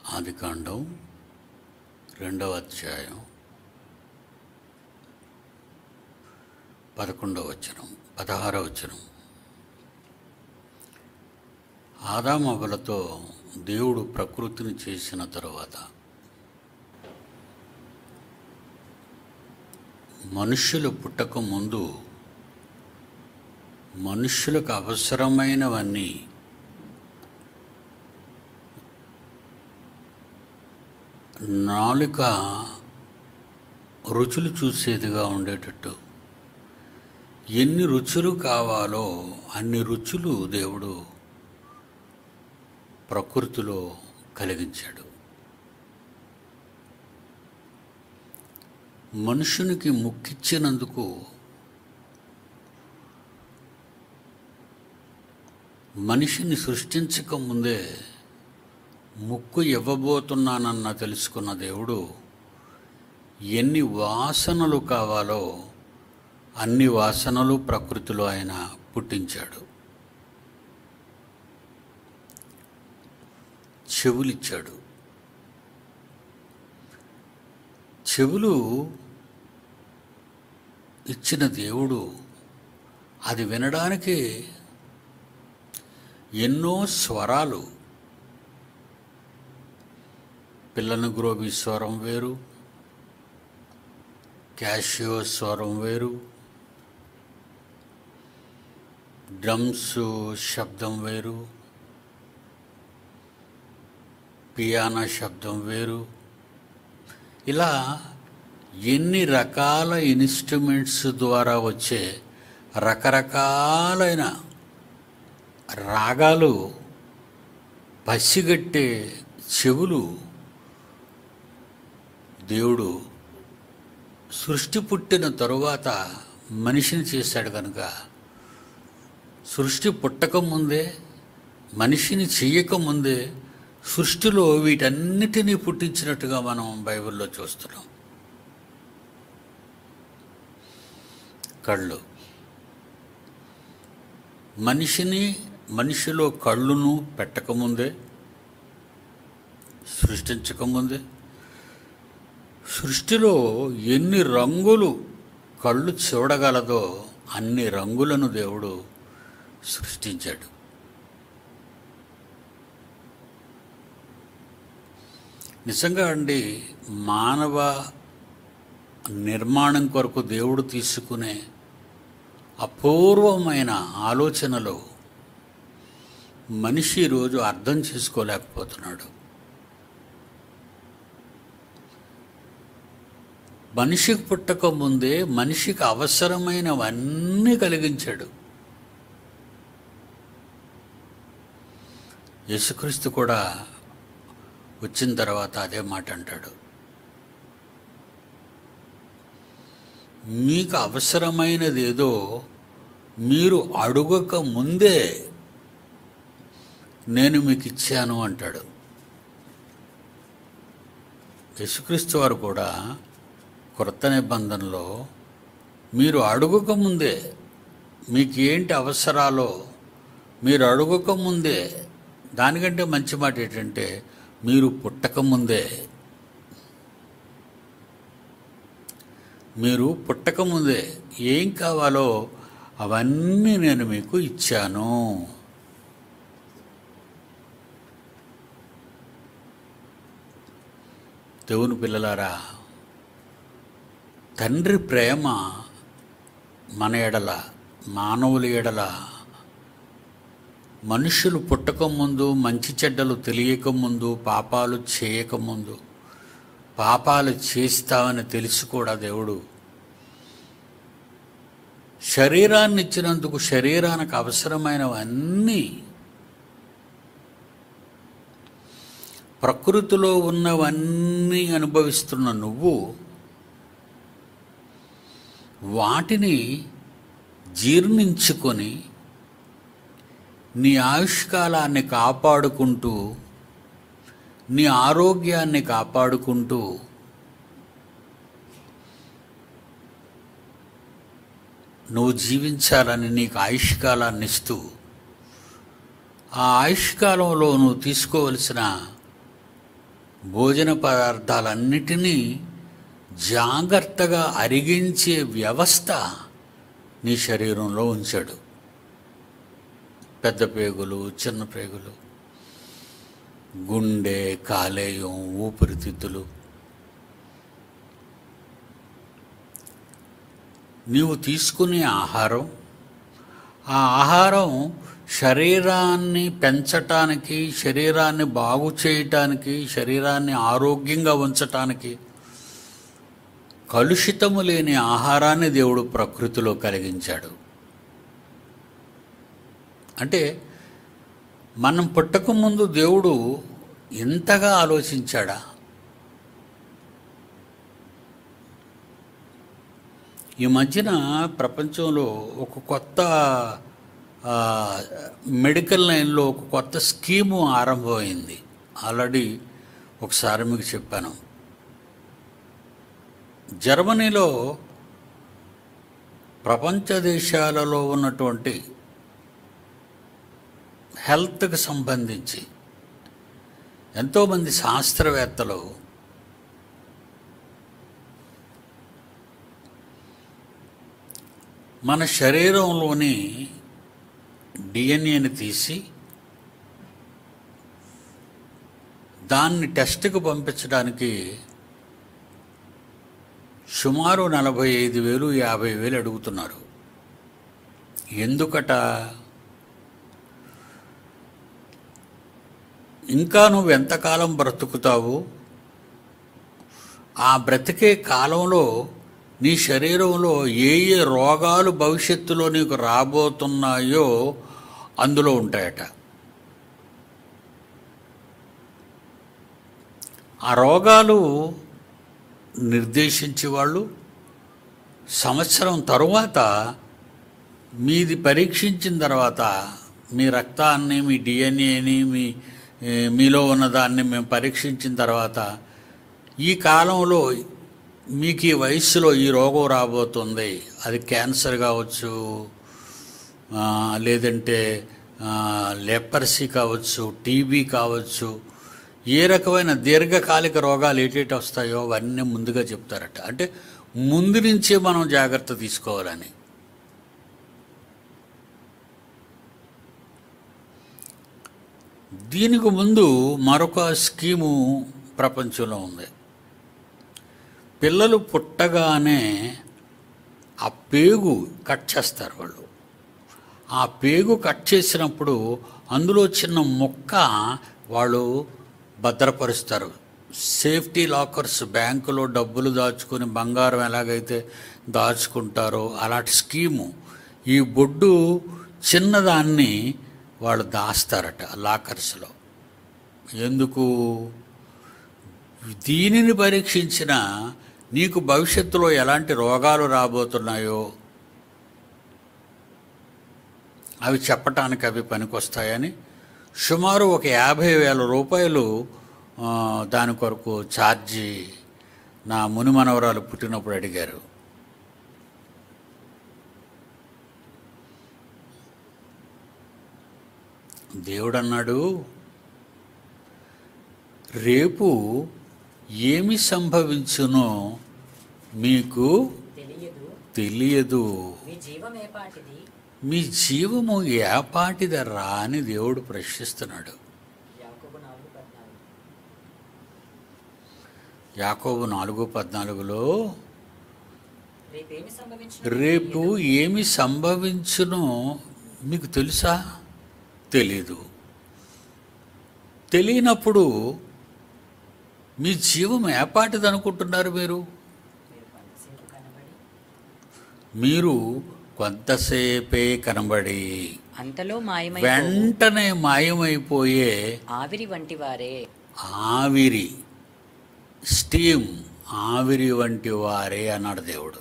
ఆదికాండం రెండవ అధ్యాయం పదకొండవ వచనం పదహారవ వచనం ఆదామవలతో దేవుడు ప్రకృతిని చేసిన తరువాత మనుష్యులు పుట్టక ముందు మనుష్యులకు అవసరమైనవన్నీ నాలుక రుచులు చూసేదిగా ఉండేటట్టు ఎన్ని రుచులు కావాలో అన్ని రుచులు దేవుడు ప్రకృతిలో కలిగించాడు మనుషునికి ముక్కిచ్చినందుకు మనిషిని సృష్టించక ముందే ముక్కు ఇవ్వబోతున్నానన్న తెలుసుకున్న దేవుడు ఎన్ని వాసనలు కావాలో అన్ని వాసనలు ప్రకృతిలో ఆయన పుట్టించాడు చెవులిచ్చాడు చెవులు ఇచ్చిన దేవుడు అది వినడానికి ఎన్నో స్వరాలు పిల్లను గ్రోబి స్వరం వేరు క్యాషియో స్వరం వేరు డ్రమ్స్ శబ్దం వేరు పియానో శబ్దం వేరు ఇలా ఎన్ని రకాల ఇన్స్ట్రుమెంట్స్ ద్వారా వచ్చే రకరకాలైన రాగాలు పసిగట్టే చెవులు దేవుడు సృష్టి పుట్టిన తరువాత మనిషిని చేశాడు కనుక సృష్టి పుట్టకముందే మనిషిని చెయ్యకముందే సృష్టిలో వీటన్నిటినీ పుట్టించినట్టుగా మనం బైబిల్లో చూస్తున్నాం కళ్ళు మనిషిని మనిషిలో కళ్ళును పెట్టకముందే సృష్టించకముందే సృష్టిలో ఎన్ని రంగులు కళ్ళు చూడగలదో అన్ని రంగులను దేవుడు సృష్టించాడు నిజంగా అండి మానవ నిర్మాణం కొరకు దేవుడు తీసుకునే అపూర్వమైన ఆలోచనలు మనిషి ఈరోజు అర్థం చేసుకోలేకపోతున్నాడు మనిషికి పుట్టక ముందే మనిషికి అవసరమైనవన్నీ కలిగించాడు యేసుక్రీస్తు కూడా వచ్చిన తర్వాత అదే మాట అంటాడు మీకు అవసరమైనది ఏదో మీరు అడుగక ముందే నేను మీకు ఇచ్చాను అంటాడు యేసుక్రీస్తు వారు కూడా క్రొత్త నిబంధనలో మీరు అడుగక ముందే మీకు ఏంటి అవసరాలో మీరు అడుగక ముందే దానికంటే మంచి మాట ఏంటంటే మీరు పుట్టకముందే మీరు పుట్టకముందే ఏం కావాలో అవన్నీ నేను మీకు ఇచ్చాను దేవుని పిల్లలారా తండ్రి ప్రేమ మన ఎడల మానవుల ఎడల మనుషులు పుట్టకముందు మంచి చెడ్డలు తెలియకముందు పాపాలు చేయకముందు పాపాలు చేస్తామని తెలిసి కూడా దేవుడు శరీరాన్ని ఇచ్చినందుకు శరీరానికి అవసరమైనవన్నీ ప్రకృతిలో ఉన్నవన్నీ అనుభవిస్తున్న నువ్వు వాటిని జీర్ణించుకొని నీ ఆయుష్కాలాన్ని కాపాడుకుంటూ నీ ఆరోగ్యాన్ని కాపాడుకుంటూ నువ్వు జీవించాలని నీకు ఆయుష్కాలాన్ని ఇస్తూ ఆ ఆయుష్కాలంలో నువ్వు తీసుకోవలసిన భోజన పదార్థాలన్నిటినీ జాగ్రత్తగా అరిగించే వ్యవస్థ నీ శరీరంలో ఉంచాడు పెద్ద పేగులు చిన్న పేగులు గుండె కాలేయం ఊపిరితిత్తులు నీవు తీసుకునే ఆహారం ఆ ఆహారం శరీరాన్ని పెంచటానికి శరీరాన్ని బాగు చేయటానికి శరీరాన్ని ఆరోగ్యంగా ఉంచటానికి కలుషితము లేని ఆహారాన్ని దేవుడు ప్రకృతిలో కలిగించాడు అంటే మనం పుట్టక ముందు దేవుడు ఇంతగా ఆలోచించాడా ఈ మధ్యన ప్రపంచంలో ఒక కొత్త ఆ, మెడికల్ లైన్లో ఒక కొత్త స్కీము ఆరంభమైంది ఆల్రెడీ ఒకసారి మీకు చెప్పాను జర్మనీలో ప్రపంచ దేశాలలో ఉన్నటువంటి హెల్త్కి సంబంధించి ఎంతోమంది శాస్త్రవేత్తలు మన శరీరంలోని డిఎన్ఏని తీసి దాన్ని టెస్ట్కి పంపించడానికి సుమారు నలభై ఐదు వేలు యాభై వేలు అడుగుతున్నారు ఎందుకట ఇంకా నువ్వు ఎంతకాలం బ్రతుకుతావు ఆ బ్రతికే కాలంలో నీ శరీరంలో ఏ ఏ రోగాలు భవిష్యత్తులో నీకు రాబోతున్నాయో అందులో ఉంటాయట ఆ రోగాలు నిర్దేశించేవాళ్ళు సంవత్సరం తరువాత మీది పరీక్షించిన తర్వాత మీ రక్తాన్ని మీ డిఎన్ఏని మీ ఏ, మీలో ఉన్నదాన్ని మేము పరీక్షించిన తర్వాత ఈ కాలంలో మీకు ఈ వయస్సులో ఈ రోగం రాబోతుంది అది క్యాన్సర్ కావచ్చు ఆ, లేదంటే లెపర్సీ కావచ్చు టీబీ కావచ్చు ఏ రకమైన దీర్ఘకాలిక రోగాలు ఏటేటి వస్తాయో అవన్నీ ముందుగా చెప్తారట అంటే ముందు నుంచే మనం జాగ్రత్త తీసుకోవాలని దీనికి ముందు మరొక స్కీము ప్రపంచంలో ఉంది పిల్లలు పుట్టగానే ఆ పేగు కట్ చేస్తారు వాళ్ళు ఆ పేగు కట్ చేసినప్పుడు అందులో చిన్న మొక్క వాళ్ళు భద్రపరుస్తారు సేఫ్టీ లాకర్స్ బ్యాంకులో డబ్బులు దాచుకొని బంగారం ఎలాగైతే దాచుకుంటారో అలాంటి స్కీము ఈ బొడ్డు చిన్నదాన్ని వాళ్ళు దాస్తారట లాకర్స్లో ఎందుకు దీనిని పరీక్షించిన నీకు భవిష్యత్తులో ఎలాంటి రోగాలు రాబోతున్నాయో అవి చెప్పటానికి అవి పనికొస్తాయని సుమారు ఒక యాభై వేల రూపాయలు ఆ, దాని కొరకు ఛార్జీ నా ముని మనవరాలు పుట్టినప్పుడు అడిగారు దేవుడు అన్నాడు రేపు ఏమి సంభవించునో మీకు తెలియదు తెలియదు మీ జీవం ఏపాటిది మీ జీవము ఏపాటిదరా అని దేవుడు ప్రశ్నిస్తున్నాడు యాకోబు నాలుగు పద్నాలుగు యాకోబు నాలుగు పద్నాలుగులో రేపేమి సంభవించిన రేపు ఏమి సంభవించునో మీకు తెలుసా తెలీదు తెలియనప్పుడు మీ జీవం ఏపాటిది అనుకుంటున్నారు మీరు మీరు కొంతసేపు కనబడి మీరు కొంతసేపే కనబడి అంతలో మాయమై వెంటనే మాయమైపోయే ఆవిరి వంటి వారే ఆవిరి స్టీమ్ ఆవిరి వంటి వారే అన్నాడు దేవుడు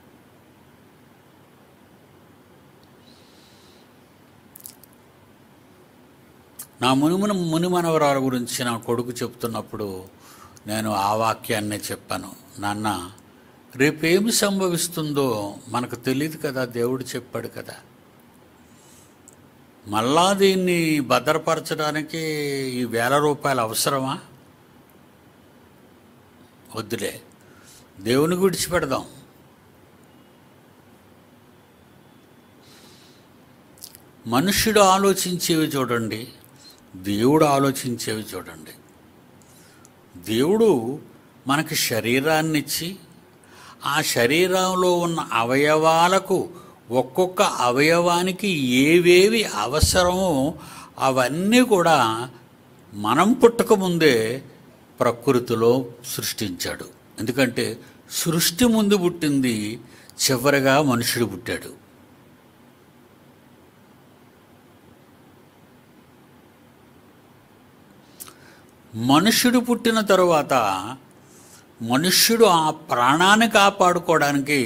నా మునిమున ముని మనవరాల గురించి నా కొడుకు చెప్తున్నప్పుడు నేను ఆ వాక్యాన్నే చెప్పాను నాన్న రేపేమి సంభవిస్తుందో మనకు తెలియదు కదా దేవుడు చెప్పాడు కదా మళ్ళా దీన్ని భద్రపరచడానికి ఈ వేల రూపాయలు అవసరమా వద్దులే దేవునికి విడిచిపెడదాం మనుష్యుడు ఆలోచించేవి చూడండి దేవుడు ఆలోచించేవి చూడండి దేవుడు మనకి శరీరాన్ని ఇచ్చి ఆ శరీరంలో ఉన్న అవయవాలకు ఒక్కొక్క అవయవానికి ఏవేవి అవసరమో అవన్నీ కూడా మనం పుట్టకముందే ప్రకృతిలో సృష్టించాడు ఎందుకంటే సృష్టి ముందు పుట్టింది చివరిగా మనుషుడు పుట్టాడు మనుష్యుడు పుట్టిన తరువాత మనుష్యుడు ఆ ప్రాణాన్ని కాపాడుకోవడానికి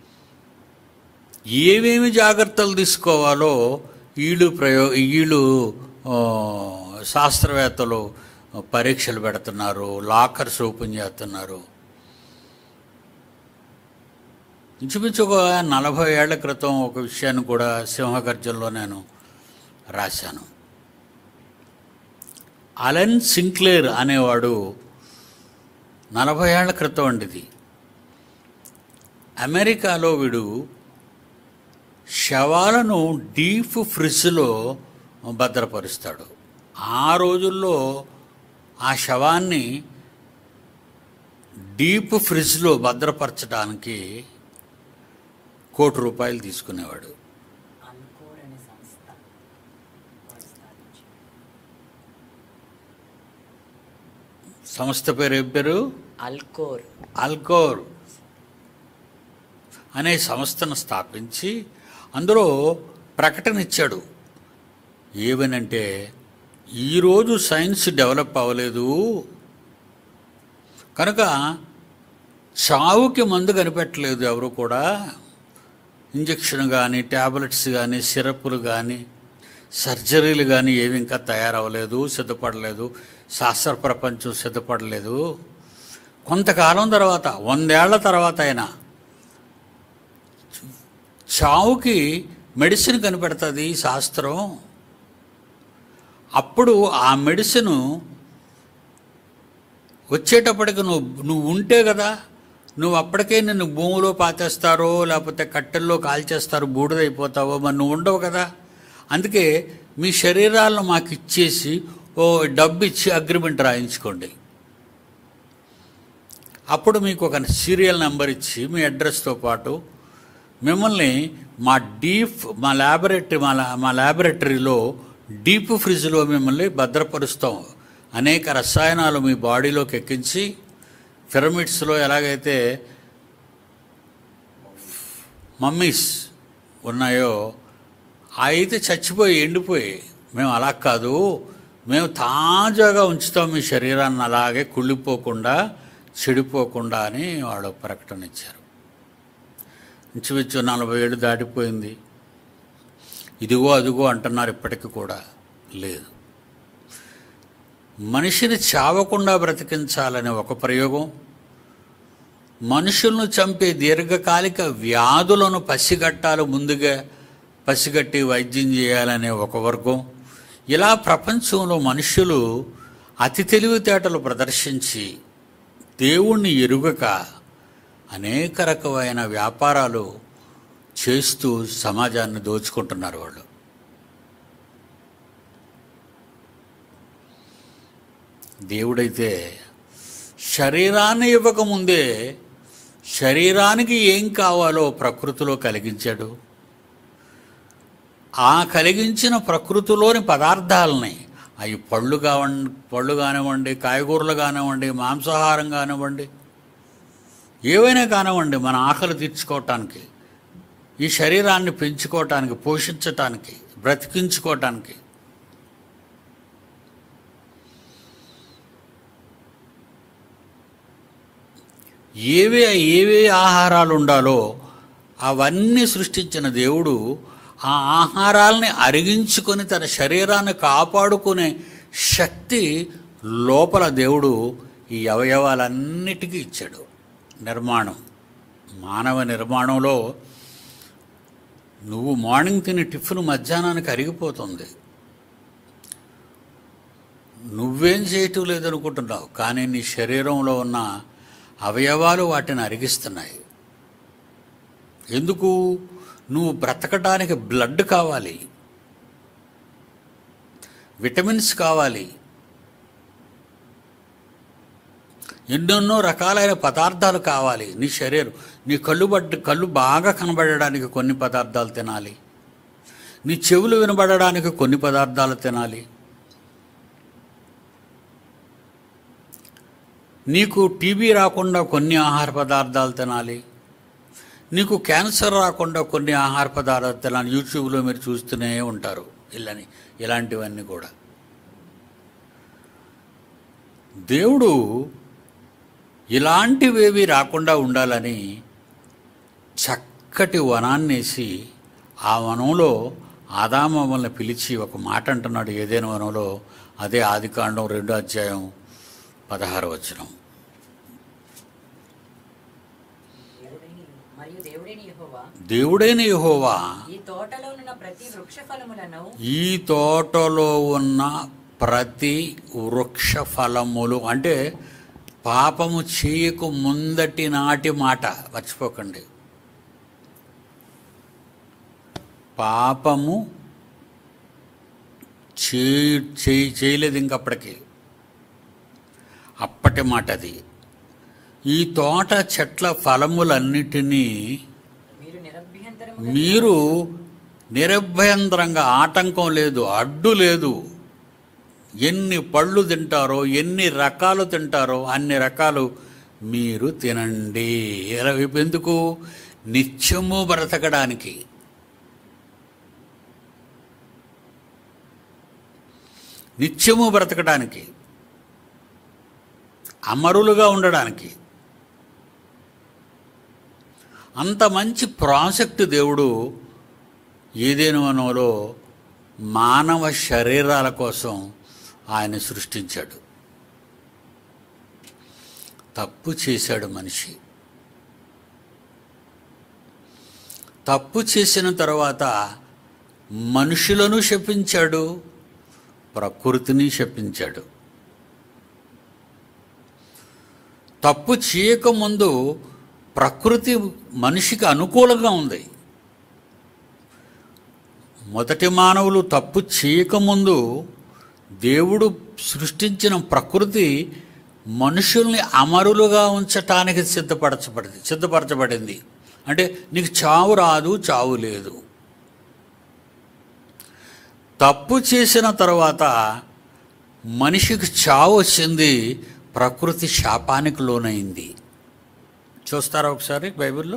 ఏమేమి జాగ్రత్తలు తీసుకోవాలో వీళ్ళు ప్రయో వీళ్ళు ఆ, శాస్త్రవేత్తలు పరీక్షలు పెడుతున్నారు లాకర్స్ ఓపెన్ చేస్తున్నారు ఇంచుమించు ఒక నలభై ఏళ్ల క్రితం ఒక విషయాన్ని కూడా సింహగర్జంలో నేను రాశాను అలెన్ సింక్లేర్ అనేవాడు నలభై ఏళ్ల క్రితం అండి ఇది అమెరికాలో వీడు శవాలను డీప్ ఫ్రిడ్జ్లో భద్రపరుస్తాడు ఆ రోజుల్లో ఆ శవాన్ని డీప్ ఫ్రిడ్జ్లో భద్రపరచడానికి కోటి రూపాయలు తీసుకునేవాడు అన్కోర్ అనే సంస్థ వాడు స్థాపించాడు సంస్థ పేరు ఏం పేరు అల్కోర్ అల్కోర్ అనే సంస్థను స్థాపించి అందులో ప్రకటన ఇచ్చాడు ఏమనంటే ఈరోజు సైన్స్ డెవలప్ అవ్వలేదు కనుక చావుకి మందు కనిపెట్టలేదు ఎవరు కూడా ఇంజక్షన్ కానీ ట్యాబ్లెట్స్ కానీ సిరప్లు కానీ సర్జరీలు కానీ ఏవి ఇంకా తయారవ్వలేదు సిద్ధపడలేదు శాస్త్ర ప్రపంచం సిద్ధపడలేదు కొంతకాలం తర్వాత వందేళ్ల తర్వాత అయినా చావుకి మెడిసిన్ కనిపెడుతుంది శాస్త్రం అప్పుడు ఆ మెడిసిన్ వచ్చేటప్పటికి నువ్వు నువ్వు ఉంటే కదా నువ్వు అప్పటికే నిన్ను భూమిలో పాతేస్తారో లేకపోతే కట్టెల్లో కాల్చేస్తారో బూడిదైపోతావో మరి నువ్వు ఉండవు కదా అందుకే మీ శరీరాలను మాకు ఇచ్చేసి ఓ డబ్బు ఇచ్చి అగ్రిమెంట్ రాయించుకోండి అప్పుడు మీకు ఒక సీరియల్ నెంబర్ ఇచ్చి మీ అడ్రస్తో పాటు మిమ్మల్ని మా డీప్ మా ల్యాబొరేటరీ మా లా- మా ల్యాబొరేటరీలో డీప్ ఫ్రిడ్జ్లో మిమ్మల్ని భద్రపరుస్తాం అనేక రసాయనాలు మీ బాడీలోకి ఎక్కించి పిరమిడ్స్లో ఎలాగైతే మమ్మీస్ ఉన్నాయో ఆ అయితే చచ్చిపోయి ఎండిపోయి మేము అలా కాదు మేము తాజాగా ఉంచుతాం మీ శరీరాన్ని అలాగే కుళ్ళిపోకుండా చెడిపోకుండా అని వాళ్ళు ప్రకటన ఇచ్చారు ఇంచుమించు నలభై ఏళ్ళు దాటిపోయింది ఇదిగో అదిగో అంటున్నారు ఇప్పటికీ కూడా లేదు మనిషిని చావకుండా బ్రతికించాలనే ఒక ప్రయోగం మనుషులను చంపే దీర్ఘకాలిక వ్యాధులను పసిగట్టాలి ముందుగా పసిగట్టి వైద్యం చేయాలనే ఒక వర్గం ఇలా ప్రపంచంలో మనుషులు అతి తెలివితేటలు ప్రదర్శించి దేవుణ్ణి ఎరుగక అనేక రకమైన వ్యాపారాలు చేస్తూ సమాజాన్ని దోచుకుంటున్నారు వాళ్ళు దేవుడైతే శరీరాన్ని ఇవ్వకముందే శరీరానికి ఏం కావాలో ప్రకృతిలో కలిగించాడు ఆ కలిగించిన ప్రకృతిలోని పదార్థాలని అవి పళ్ళు కావండి పళ్ళు కానివ్వండి కాయగూరలు కానివ్వండి మాంసాహారం కానివ్వండి ఏవైనా కానివ్వండి మన ఆకలి తీర్చుకోవటానికి ఈ శరీరాన్ని పెంచుకోవటానికి పోషించటానికి బ్రతికించుకోవటానికి ఏవే ఏవే ఆహారాలు ఉండాలో అవన్నీ సృష్టించిన దేవుడు ఆ ఆహారాల్ని అరిగించుకొని తన శరీరాన్ని కాపాడుకునే శక్తి లోపల దేవుడు ఈ అవయవాలన్నిటికీ ఇచ్చాడు నిర్మాణం మానవ నిర్మాణంలో నువ్వు మార్నింగ్ తినే టిఫిన్ మధ్యాహ్నానికి అరిగిపోతుంది నువ్వేం చేయటం లేదనుకుంటున్నావు కానీ నీ శరీరంలో ఉన్న అవయవాలు వాటిని అరిగిస్తున్నాయి ఎందుకు నువ్వు బ్రతకడానికి బ్లడ్ కావాలి విటమిన్స్ కావాలి ఎన్నెన్నో రకాలైన పదార్థాలు కావాలి నీ శరీరం నీ కళ్ళు బడ్డ కళ్ళు బాగా కనబడడానికి కొన్ని పదార్థాలు తినాలి నీ చెవులు వినబడడానికి కొన్ని పదార్థాలు తినాలి నీకు టీబీ రాకుండా కొన్ని ఆహార పదార్థాలు తినాలి నీకు క్యాన్సర్ రాకుండా కొన్ని ఆహార పదార్థాలు తినాలి యూట్యూబ్లో మీరు చూస్తూనే ఉంటారు ఇలాని ఇలాంటివన్నీ కూడా దేవుడు ఇలాంటివేవి రాకుండా ఉండాలని చక్కటి వనాన్నేసి ఆ వనంలో ఆదామమ్మల్ని పిలిచి ఒక మాట అంటున్నాడు ఏదైనా వనంలో అదే ఆదికాండం రెండో అధ్యాయం పదహారు వచనం దేవుడైన మరియు దేవుడైన యెహోవా దేవుడైన యెహోవా ఈ తోటలో ఉన్న ప్రతి వృక్ష ఫలములను ఈ తోటలో ఉన్న ప్రతి వృక్ష ఫలములు అంటే పాపము చేయకు ముందటి నాటి మాట మర్చిపోకండి పాపము చేయి చేయి చేయలేదు ఇంకప్పటికి అప్పటి మాట అది ఈ తోట చెట్ల ఫలములన్నిటినీ మీరు నిరభ్యంతరముగా మీరు నిరభ్యంతరంగా ఆటంకం లేదు అడ్డు లేదు ఎన్ని పళ్ళు తింటారో ఎన్ని రకాలు తింటారో అన్ని రకాలు మీరు తినండి ఎలా ఎందుకు నిత్యము బ్రతకడానికి నిత్యము బ్రతకడానికి అమరులుగా ఉండడానికి అంత మంచి ప్రాజెక్ట్ దేవుడు ఏదేను వనంలో మానవ శరీరాల కోసం ఆయన సృష్టించాడు తప్పు చేశాడు మనిషి తప్పు చేసిన తర్వాత మనుషులను శపించాడు ప్రకృతిని శపించాడు తప్పు చేయకముందు ప్రకృతి మనిషికి అనుకూలంగా ఉంది మొదటి మానవులు తప్పు చేయకముందు దేవుడు సృష్టించిన ప్రకృతి మనుషుల్ని అమరులుగా ఉంచటానికి సిద్ధపరచబడింది సిద్ధపరచబడింది అంటే నీకు చావు రాదు చావు లేదు తప్పు చేసిన తర్వాత మనిషికి చావు వచ్చింది ప్రకృతి శాపానికి లోనైంది చూస్తారా ఒకసారి బైబిల్లో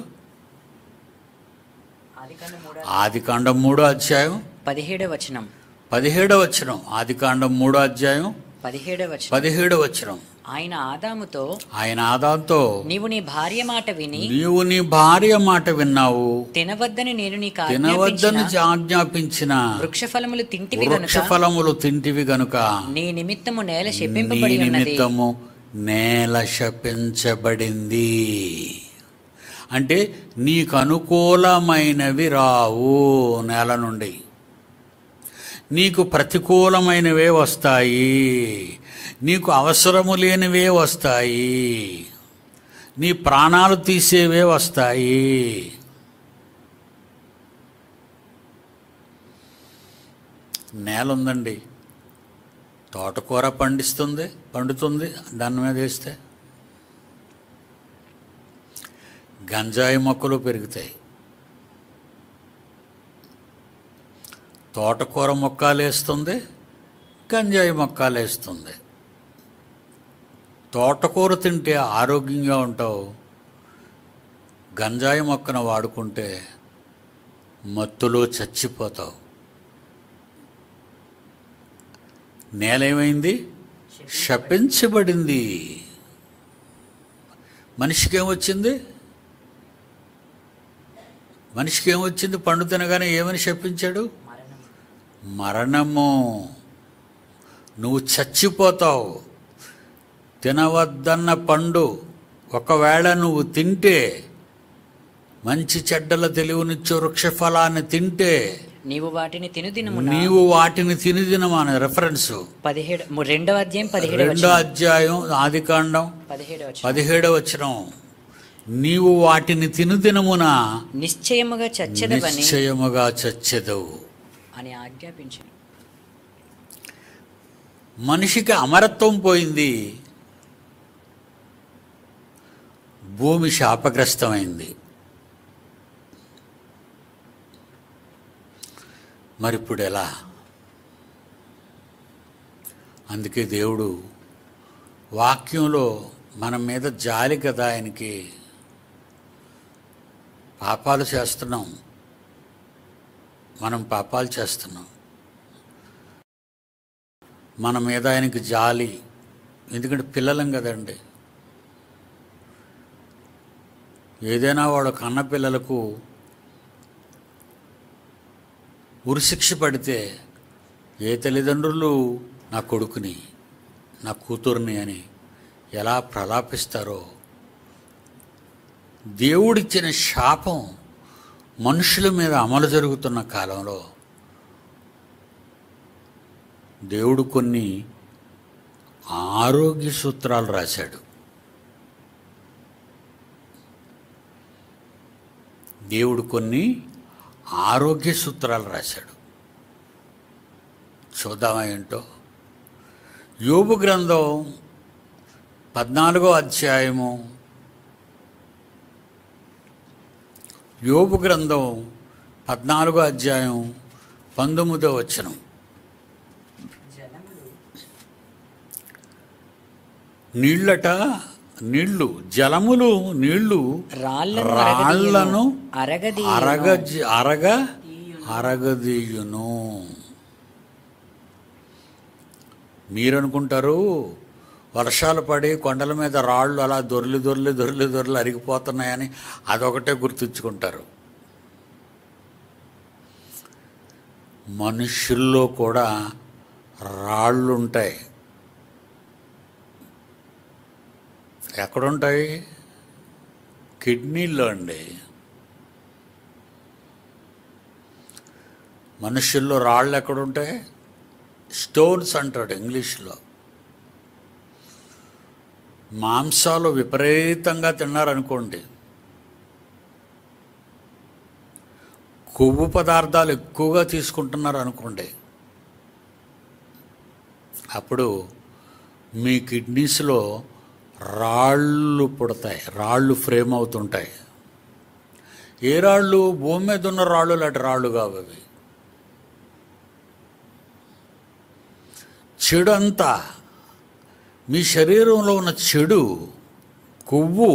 ఆదికాండం మూడో ఆదికాండం మూడో అధ్యాయం పదిహేడవ వచనం పదిహేడవ వచనం ఆదికాండం మూడో అధ్యాయం పదిహేడవ వచనం పదిహేడవ వచనం ఆయన ఆదాముతో ఆయన ఆదాంతో నీవు నీ భార్య మాట విని నీవు నీ భార్య మాట విన్నావు తినవద్దని నేను నీకు తినవద్దని ఆజ్ఞాపించిన ఆజ్ఞాపించిన వృక్ష ఫలములు తింటివి వృక్ష గనుక ఫలములు తింటివి గనుక నీ నిమిత్తము నేల నీ శపింపబడి ఉన్నది నిమిత్తము నేల శపించబడింది అంటే నీకు అనుకూలమైనవి రావు నేల నుండి నీకు ప్రతికూలమైనవే వస్తాయి నీకు అవసరము లేనివే వస్తాయి నీ ప్రాణాలు తీసేవే వస్తాయి నేల ఉందండి తోటకూర పండిస్తుంది పండుతుంది దాని మీద వేస్తే గంజాయి మొక్కలు పెరుగుతాయి తోటకూర మొక్కలు వేస్తుంది గంజాయి మొక్కలు వేస్తుంది తోటకూర తింటే ఆరోగ్యంగా ఉంటావు గంజాయి మొక్కను వాడుకుంటే మత్తులో చచ్చిపోతావు నేల ఏమైంది శపించబడింది మనిషికి ఏమొచ్చింది మనిషికి ఏమొచ్చింది పండు తినగానే ఏమని శపించాడు మరణం మరణము నువ్వు చచ్చిపోతావు తినవద్దన్న పండు ఒకవేళ నువ్వు తింటే మంచి చెడ్డల తెలివినిచ్చే వృక్షఫలాన్ని తింటే నీవు వాటిని తిను దినమున నీవు వాటిని తినిదినమా అనే రెఫరెన్స్ పదిహేడు ము- రెండవ అధ్యాయం పదిహేడవ రెండో అధ్యాయం ఆదికాండం పదిహేడవ వచనం. పదిహేడవ వచనం నీవు వాటిని తినుదినమున నిశ్చయముగా చచ్చదవని నిశ్చయముగా చచ్చెదవు అని ఆజ్ఞాపించాను మనిషికి అమరత్వం పోయింది భూమి శాపగ్రస్తమైంది మరి ఇప్పుడు ఎలా అందుకే దేవుడు వాక్యంలో మన మీద జాలి కదా ఆయనకి పాపాలు చేస్తున్నాం మనం పాపాలు చేస్తున్నాం మన మీద ఆయనకి జాలి ఎందుకంటే పిల్లలం కదండి ఏదైనా వాళ్ళ కన్న పిల్లలకు ఉరిశిక్ష పడితే ఏ తల్లిదండ్రులు నా కొడుకుని నా కూతుర్ని అని ఎలా ప్రలాపిస్తారో దేవుడిచ్చిన శాపం మనుషుల మీద అమలు జరుగుతున్న కాలంలో దేవుడు కొన్ని ఆరోగ్య సూత్రాలు రాశాడు దేవుడు కొన్ని ఆరోగ్య సూత్రాలు రాశాడు చూద్దామా ఏంటో యోబు గ్రంథం పద్నాలుగో అధ్యాయము యోబు గ్రంథం పద్నాలుగో అధ్యాయం పంతొమ్మిదో వచనం నీళ్ళట నీళ్లు జలములు నీళ్లు రాళ్లను రాళ్లను అరగది అరగ అరగ అరగదీయును మీరనుకుంటారు వర్షాలు పడి కొండల మీద రాళ్ళు అలా దొర్లి దొర్లి దొర్లి దొర్లి అరిగిపోతున్నాయని అదొకటే గుర్తుంచుకుంటారు మనుషుల్లో కూడా రాళ్ళు ఉంటాయి ఎక్కడుంటాయి కిడ్నీల్లో అండి మనుషుల్లో రాళ్ళు ఎక్కడుంటాయి స్టోన్స్ అంటాడు ఇంగ్లీష్లో మాంసాలు విపరీతంగా తిన్నారనుకోండి కొవ్వు పదార్థాలు ఎక్కువగా తీసుకుంటున్నారు అనుకోండి అప్పుడు మీ కిడ్నీస్లో రాళ్ళు పుడతాయి రాళ్ళు ఫ్రేమ్ అవుతుంటాయి ఏ రాళ్ళు భూమి మీద ఉన్న రాళ్ళు లాంటి రాళ్ళు కావు అవి చెడు అంతా మీ శరీరంలో ఉన్న చెడు కొవ్వు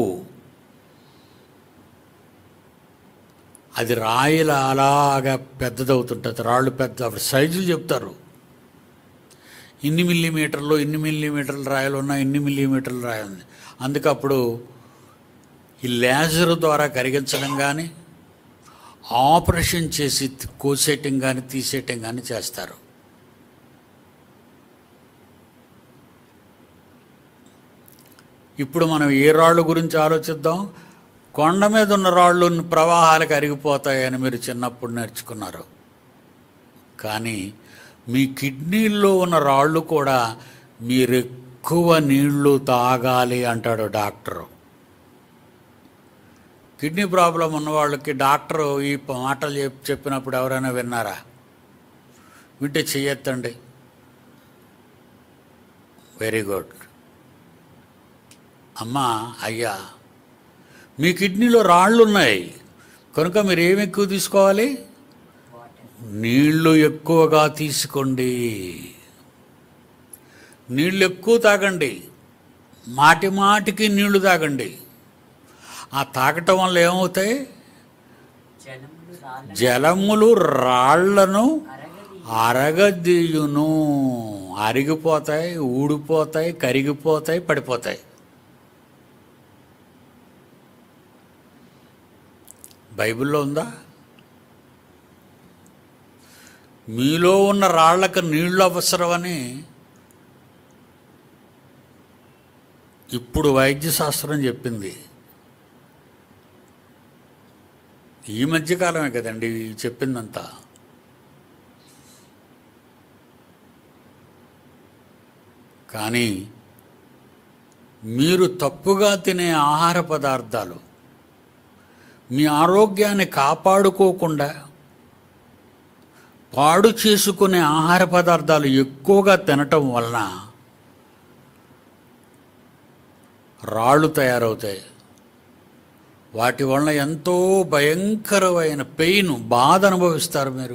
అది రాయిలా అలాగా పెద్దదవుతుంటుంది రాళ్ళు పెద్ద అప్పుడు సైజులు చెప్తారు ఇన్ని మిల్లీమీటర్లు ఇన్ని మిల్లీమీటర్ల రాయలు ఉన్నా ఇన్ని మిల్లీమీటర్ల రాయి ఉంది అందుకే అప్పుడు ఈ లేజర్ ద్వారా కరిగించడం కానీ ఆపరేషన్ చేసి కోసేయటం కానీ తీసేయటం కానీ చేస్తారు ఇప్పుడు మనం ఏ రాళ్ళు గురించి ఆలోచిద్దాం కొండ మీద ఉన్న రాళ్ళు ప్రవాహాలకు అరిగిపోతాయని మీరు చిన్నప్పుడు నేర్చుకున్నారు కానీ మీ కిడ్నీల్లో ఉన్న రాళ్ళు కూడా మీరు ఎక్కువ నీళ్లు తాగాలి అంటాడు డాక్టరు కిడ్నీ ప్రాబ్లం ఉన్న వాళ్ళకి డాక్టరు ఈ మాటలు చెప్- చెప్పినప్పుడు ఎవరైనా విన్నారా వింటే చెయ్యొద్దండి వెరీ గుడ్ అమ్మా అయ్యా మీ కిడ్నీలో రాళ్ళు ఉన్నాయి కనుక మీరు ఏమి ఎక్కువ తీసుకోవాలి నీళ్లు ఎక్కువగా తీసుకోండి నీళ్ళు ఎక్కువ తాగండి మాటి మాటికి నీళ్లు తాగండి ఆ తాగటం వల్ల ఏమవుతాయి జలములు రాళ్లను అరగదీయును అరిగిపోతాయి ఊడిపోతాయి కరిగిపోతాయి పడిపోతాయి బైబిల్లో ఉందా మీలో ఉన్న రాళ్లకు నీళ్లు అవసరమని ఇప్పుడు వైద్యశాస్త్రం చెప్పింది ఈ మధ్యకాలమే కదండి చెప్పిందంతా కానీ మీరు తప్పుగా తినే ఆహార పదార్థాలు మీ ఆరోగ్యాన్ని కాపాడుకోకుండా పాడు చేసుకునే ఆహార పదార్థాలు ఎక్కువగా తినటం వలన రాళ్ళు తయారవుతాయి వాటి వలన ఎంతో భయంకరమైన పెయిన్ బాధ అనుభవిస్తారు మీరు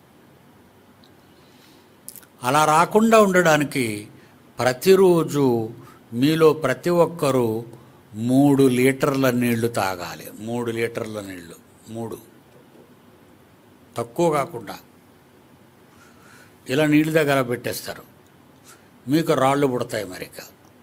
అలా రాకుండా ఉండడానికి ప్రతిరోజు మీలో ప్రతి ఒక్కరూ మూడు లీటర్ల నీళ్లు తాగాలి మూడు లీటర్ల నీళ్లు మూడు తక్కువ కాకుండా ఇలా నీళ్ళ దగ్గర పెట్టేస్తారు మీకు రాళ్ళు పుడతాయి మరిక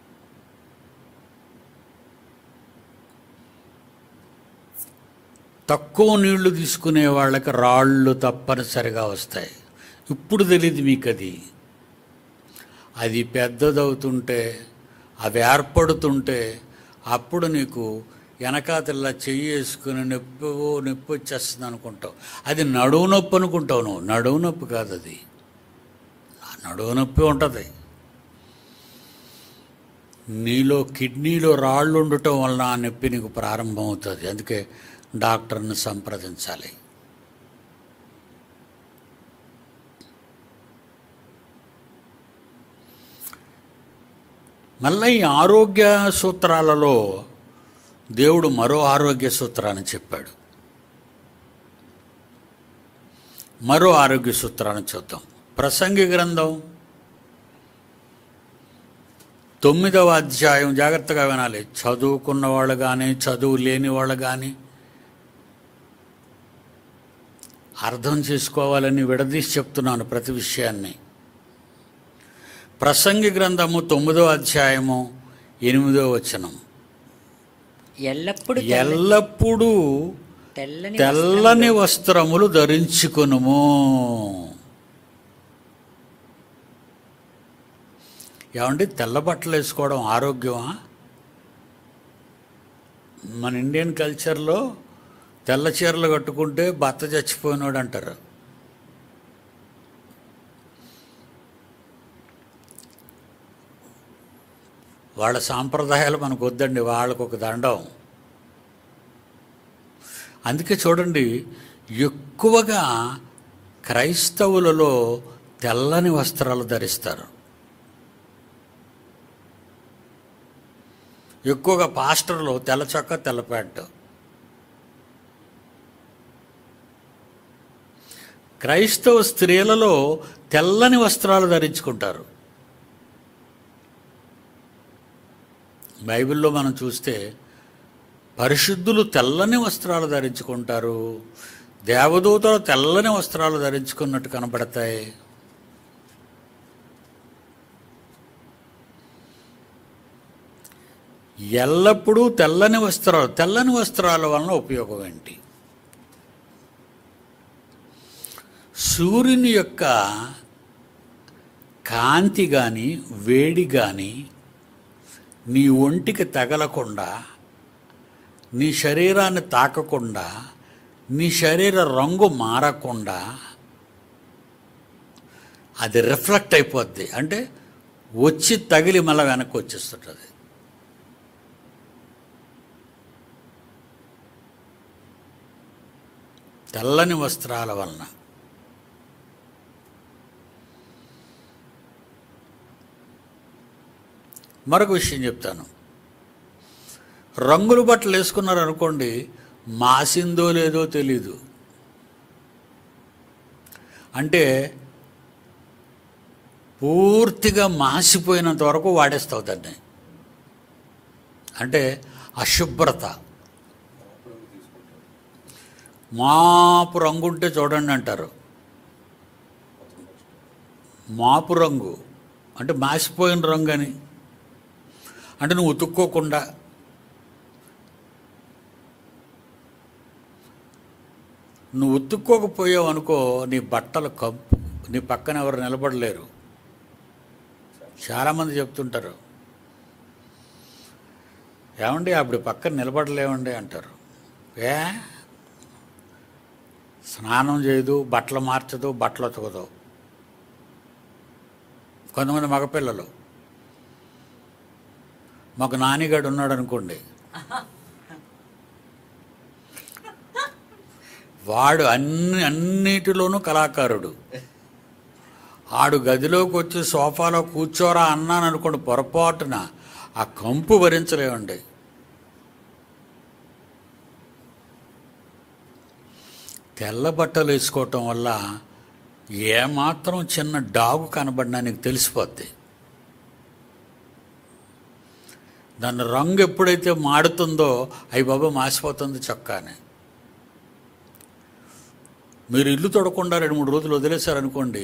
తక్కువ నీళ్లు తీసుకునే వాళ్ళకి రాళ్ళు తప్పనిసరిగా వస్తాయి ఇప్పుడు తెలియదు మీకు అది అది పెద్దదవుతుంటే అవి ఏర్పడుతుంటే అప్పుడు నీకు వెనకాతల్లా చెయ్యి వేసుకుని నొప్పి ఓ నొప్పి వచ్చేస్తుంది అనుకుంటావు అది నడువు నొప్పి అనుకుంటావు నువ్వు నడువు నొప్పి కాదు అది ఆ నడువు నొప్పి ఉంటుంది నీలో కిడ్నీలో రాళ్ళు ఉండటం వలన ఆ నొప్పి నీకు ప్రారంభమవుతుంది అందుకే డాక్టర్ని సంప్రదించాలి మళ్ళీ ఈ ఆరోగ్య సూత్రాలలో దేవుడు మరో ఆరోగ్య సూత్రాన్ని చెప్పాడు మరో ఆరోగ్య సూత్రాన్ని చూద్దాం ప్రసంగి గ్రంథం తొమ్మిదవ అధ్యాయం జాగ్రత్తగా వినాలి చదువుకున్న వాళ్ళు కానీ చదువు లేని వాళ్ళు కానీ అర్థం చేసుకోవాలని విడదీసి చెప్తున్నాను ప్రతి విషయాన్ని ప్రసంగి గ్రంథము తొమ్మిదో అధ్యాయము ఎనిమిదో వచనం ఎల్లప్పుడు తెల్ల- ఎల్లప్పుడూ తెల్లని తెల్లని వస్త్రములు ధరించుకునుము ఏమండి తెల్ల బట్టలు వేసుకోవడం ఆరోగ్యమా మన ఇండియన్ కల్చర్లో తెల్ల చీరలు కట్టుకుంటే భర్త చచ్చిపోయినాడు అంటారు వాళ్ళ సాంప్రదాయాలు మనకు వద్దండి వాళ్ళకు ఒక దండం అందుకే చూడండి ఎక్కువగా క్రైస్తవులలో తెల్లని వస్త్రాలు ధరిస్తారు ఎక్కువగా పాస్టర్లు తెల్ల చొక్క తెల్ల ప్యాంటు క్రైస్తవ స్త్రీలలో తెల్లని వస్త్రాలు ధరించుకుంటారు బైబిల్లో మనం చూస్తే పరిశుద్ధులు తెల్లని వస్త్రాలు ధరించుకుంటారు దేవదూతలు తెల్లని వస్త్రాలు ధరించుకున్నట్టు కనబడతాయి ఎల్లప్పుడూ తెల్లని వస్త్రాలు తెల్లని వస్త్రాల వలన ఉపయోగం ఏంటి సూర్యుని యొక్క కాంతి కానీ వేడి కానీ నీ ఒంటికి తగలకుండా నీ శరీరాన్ని తాకకుండా నీ శరీర రంగు మారకుండా అది రిఫ్లెక్ట్ అయిపోద్ది అంటే వచ్చి తగిలి మళ్ళీ వెనక్కి వచ్చేస్తుంటుంది తెల్లని వస్త్రాల వలన మరొక విషయం చెప్తాను రంగులు బట్టలు వేసుకున్నారు అనుకోండి మాసిందో లేదో తెలీదు అంటే పూర్తిగా మాసిపోయినంత వరకు వాడేస్తావు దాన్ని అంటే అశుభ్రత మాపు రంగు ఉంటే చూడండి అంటారు మాపు రంగు అంటే మాసిపోయిన రంగు అని అంటే నువ్వు ఉతుక్కోకుండా నువ్వు ఉతుక్కోకపోయావు అనుకో నీ బట్టలు కప్పు నీ పక్కన ఎవరు నిలబడలేరు చాలామంది చెప్తుంటారు ఏమండి అప్పుడు పక్కన నిలబడలేమండి అంటారు ఏ స్నానం చేయదు బట్టలు మార్చదు బట్టలు ఉతకదు కొంతమంది మగపిల్లలు మాకు నానిగాడు ఉన్నాడు అనుకోండి వాడు అన్ని అన్నిటిలోనూ కళాకారుడు ఆడు గదిలోకి వచ్చి సోఫాలో కూర్చోరా అన్నాను అనుకోండి పొరపాటున ఆ కంపు భరించలేమండి తెల్ల బట్టలు వేసుకోవటం వల్ల ఏమాత్రం చిన్న డాగు కనబడినా నీకు తెలిసిపోద్ది దాని రంగు ఎప్పుడైతే మాడుతుందో అవి బాబా మాసిపోతుంది చొక్కానే మీరు ఇల్లు తొడకుండా రెండు మూడు రోజులు వదిలేశారనుకోండి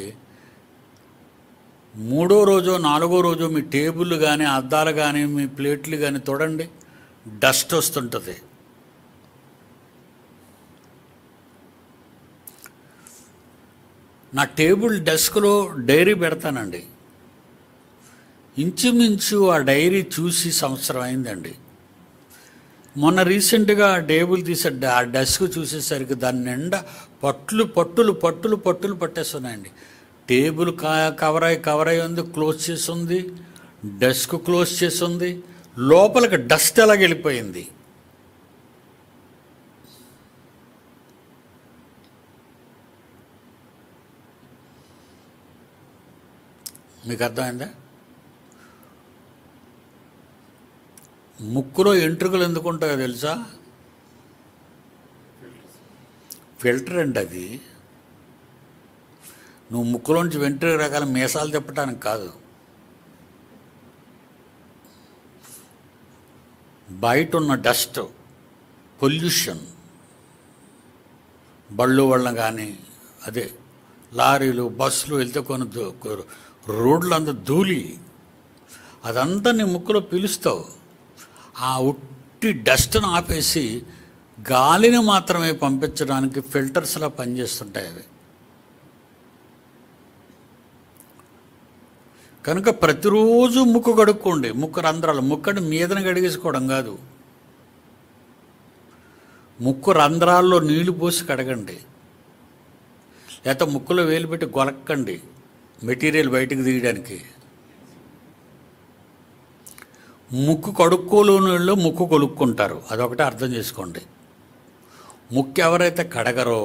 మూడో రోజు నాలుగో రోజు మీ టేబుల్ కానీ అద్దాలు కానీ మీ ప్లేట్లు కానీ తొడండి డస్ట్ వస్తుంటుంది నా టేబుల్ డెస్క్లో డైరీ పెడతానండి ఇంచుమించు ఆ డైరీ చూసి సంవత్సరం అయిందండి మొన్న రీసెంట్గా ఆ టేబుల్ తీసే డ- ఆ డెస్క్ చూసేసరికి దాని నిండా పట్లు పట్టులు పట్టులు పట్టులు పట్టేస్తున్నాయండి టేబుల్ కా కవర్ అయి కవర్ అయి ఉంది క్లోజ్ చేసి ఉంది డెస్క్ క్లోజ్ చేసి ఉంది లోపలికి డస్ట్ ఎలాగ వెళ్ళిపోయింది మీకు అర్థమైందా ముక్కులో ఎంట్రుకలు ఎందుకు ఉంటాయో తెలుసా ఫిల్టర్ అండి అది నువ్వు ముక్కులోంచి వెంట్రుక రకాల మీసాలు తిప్పటానికి కాదు బయట ఉన్న డస్ట్ పొల్యూషన్ బళ్ళు వల్ల కానీ అదే లారీలు బస్సులు వెళ్తే కొన్ని దు- కొ- రోడ్లు అంత ధూళి అదంతా నీ ముక్కులో పీలుస్తావు ఆ ఉట్టి డస్ట్ను ఆపేసి గాలిని మాత్రమే పంపించడానికి ఫిల్టర్స్లా పనిచేస్తుంటాయి అవి కనుక ప్రతిరోజు ముక్కు కడుక్కోండి ముక్కు రంధ్రాలు ముక్కని మీదన కడిగేసుకోవడం కాదు ముక్కు రంధ్రాల్లో నీళ్లు పోసి కడగండి లేకపోతే ముక్కులో వేలు పెట్టి గొలక్కండి మెటీరియల్ బయటకు తీయడానికి ముక్కు కడుక్కోలేని వాళ్ళు ముక్కు కొలుక్కుంటారు అదొకటే అర్థం చేసుకోండి ముక్కు ఎవరైతే కడగరో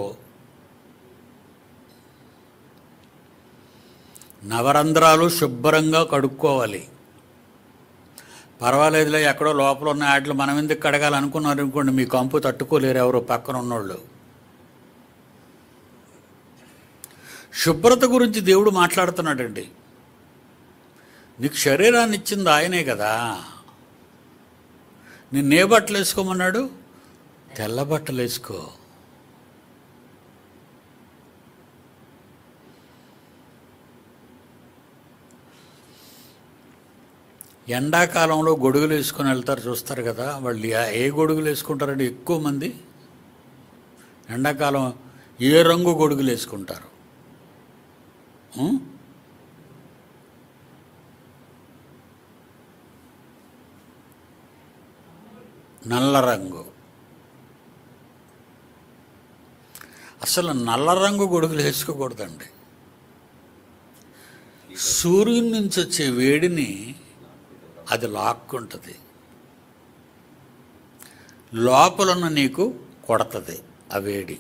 నవరంధ్రాలు శుభ్రంగా కడుక్కోవాలి పర్వాలేదులే ఎక్కడో లోపల ఉన్న వాటిలో మనం ఎందుకు కడగాలనుకున్నారు అనుకోండి మీ కంపు తట్టుకోలేరు ఎవరో పక్కన ఉన్నోళ్ళు శుభ్రత గురించి దేవుడు మాట్లాడుతున్నాడండి నీకు శరీరాన్ని ఇచ్చింది ఆయనే కదా నిన్నే బట్టలు వేసుకోమన్నాడు తెల్ల బట్టలు వేసుకో ఎండాకాలంలో గొడుగులు వేసుకొని వెళ్తారు చూస్తారు కదా వాళ్ళు ఏ- ఏ గొడుగులు వేసుకుంటారంటే ఎక్కువ మంది ఎండాకాలం ఏ రంగు గొడుగులు వేసుకుంటారు ఉం? నల్ల రంగు అసలు నల్ల రంగు గొడుగులు వేసుకోకూడదండి సూర్యుని నుంచి వచ్చే వేడిని అది లాక్కుంటుంది లోపలున్న నీకు కొడతది ఆ వేడి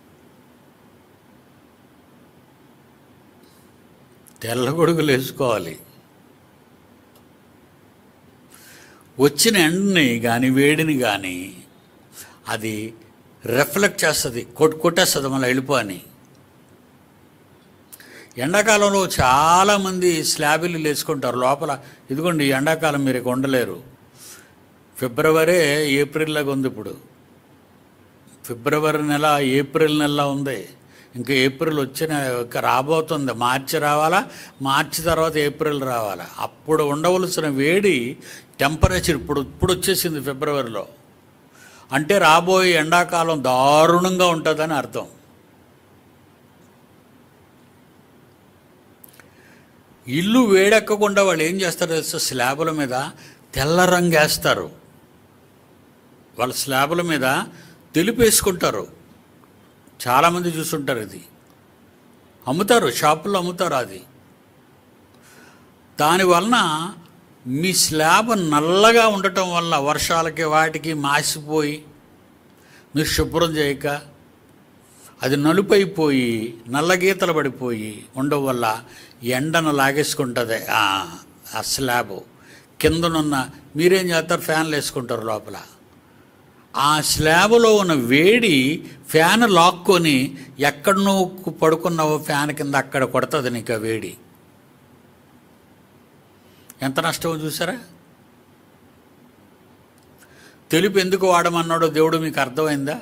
తెల్ల గొడుగులు వేసుకోవాలి వచ్చిన ఎండని కానీ వేడిని కానీ అది రిఫ్లెక్ట్ చేస్తుంది కొట్ కొట్టేస్తుంది మళ్ళీ వెళ్ళిపో అని ఎండాకాలంలో చాలామంది స్లాబిల్లు వేసుకుంటారు లోపల ఇదిగోండి ఈ ఎండాకాలం మీరు ఇక ఉండలేరు ఫిబ్రవరి ఏప్రిల్లాగా ఉంది ఇప్పుడు ఫిబ్రవరి నెల ఏప్రిల్ నెల ఉంది ఇంకా ఏప్రిల్ వచ్చిన ఇంకా రాబోతుంది మార్చి రావాలా మార్చి తర్వాత ఏప్రిల్ రావాలా అప్పుడు ఉండవలసిన వేడి టెంపరేచర్ ఇప్పుడు ఇప్పుడు వచ్చేసింది ఫిబ్రవరిలో అంటే రాబోయే ఎండాకాలం దారుణంగా ఉంటుందని అర్థం ఇల్లు వేడెక్కకుండా వాళ్ళు ఏం చేస్తారు తెలుసా స్లాబుల మీద తెల్ల రంగు వేస్తారు వాళ్ళ స్లాబుల మీద తెలుపు వేసుకుంటారు చాలామంది చూస్తుంటారు ఇది అమ్ముతారు షాపుల్లో అమ్ముతారు అది దానివలన మీ స్లాబ్ నల్లగా ఉండటం వల్ల వర్షాలకి వాటికి మాసిపోయి మీరు శుభ్రం చేయక అది నలుపైపోయి నల్ల గీతలు పడిపోయి ఉండడం వల్ల ఎండను లాగేసుకుంటుంది ఆ ఆ స్లాబ్ కిందనున్న మీరేం చేస్తారు ఫ్యాన్లు వేసుకుంటారు లోపల ఆ స్లాబ్లో ఉన్న వేడి ఫ్యాన్ లాక్కొని ఎక్కడ నువ్వు పడుకున్నావో ఫ్యాన్ కింద అక్కడ కొడుతుంది నీకు ఆ వేడి ఎంత నష్టమో చూసారా తెలుపు ఎందుకు వాడమన్నాడో దేవుడు మీకు అర్థమైందా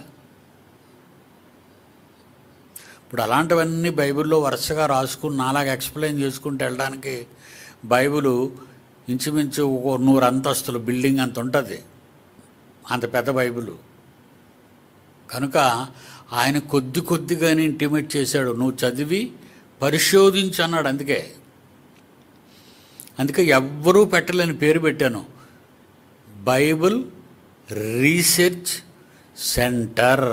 ఇప్పుడు అలాంటివన్నీ బైబిల్లో వరుసగా రాసుకుని నాలాగా ఎక్స్ప్లెయిన్ చేసుకుంటూ వెళ్ళడానికి బైబిల్ ఇంచుమించు ఒక నూరు అంతస్తులు బిల్డింగ్ అంత ఉంటుంది అంత పెద్ద బైబిల్ కనుక ఆయన కొద్ది కొద్దిగానే ఇంటిమేట్ చేశాడు నువ్వు చదివి పరిశోధించు అన్నాడు అందుకే అందుకే ఎవ్వరూ పెట్టలేని పేరు పెట్టాను Bible research centre